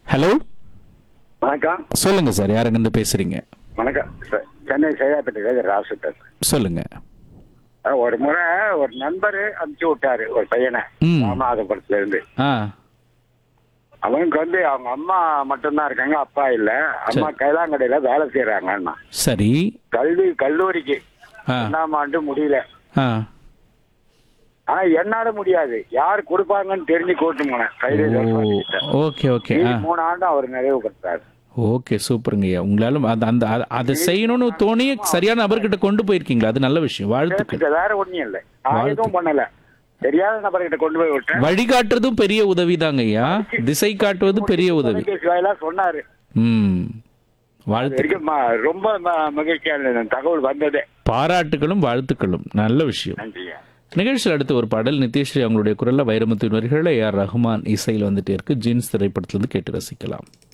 Hello வணக்கம் சொல்லுங்க sir யாருங்கிருந்து பேசுறீங்க வணக்கம் சார் சென்னை சைதாப்பேட்டை ராசு பேசுறேன் சொல்லுங்க அஹ் ஒரு முறை ஒரு நண்பர் அனுப்பிச்சு விட்டாரு ஒரு பையனை ம். ராமநாதபுரத்துல இருந்து ஆ அவனுக்கு வந்து அவங்க அம்மா மட்டும்தான் இருக்காங்க அப்பா இல்ல அம்மா கைலாங்கடையில வேலை செய்யறாங்க சரி கல்வி கல்லூரிக்கு ஆ ஒன்னாம் ஆண்டு முடியல ஆ ஆனா என்னால முடியாது யார் கொடுப்பாங்கன்னு தெரிஞ்சு கூட்டு போனேன் கைது ஓகே ஓகே ஆ மூணு ஆண்டு அவர் நிறைவு பெற்றார் ஓகே சூப்பருங்க ஐயா உங்களால அந்த அந்த அத- அதை செய்யணும்னு தோணி சரியான நபர்கிட்ட கொண்டு போயிருக்கீங்களா அது நல்ல விஷயம் வாழ்த்துக்கள் சேர்த்துக்க வேற ஒண்ணும் இல்ல நான் எதுவும் பண்ணல தெரியாத நபர்கிட்ட கொண்டு போய் விட்டேன் வழிகாட்டுறதும் பெரிய உதவிதாங்க ஐயா திசை காட்டுவது பெரிய உதவி தொலைபேசி வாயிலா சொன்னாரு ம் அது வாழ்த்து வரைக்கும் ம- ரொம்ப ம- மகிழ்ச்சியா இருந்தது அந்த தகவல் வந்ததே பாராட்டுகளும் வாழ்த்துக்களும் நல்ல விஷயம் நன்றியா நிகழ்ச்சியில் அடுத்து ஒரு பாடல் நித்யஸ்ரீ அவங்களுடைய குரல்ல வைரமுத்து வரிகளில் ஏஆர் ரஹ்மான் இசையில் வந்துட்டே இருக்கு ஜீன்ஸ் திரைப்படத்திலிருந்து கேட்டு ரசிக்கலாம்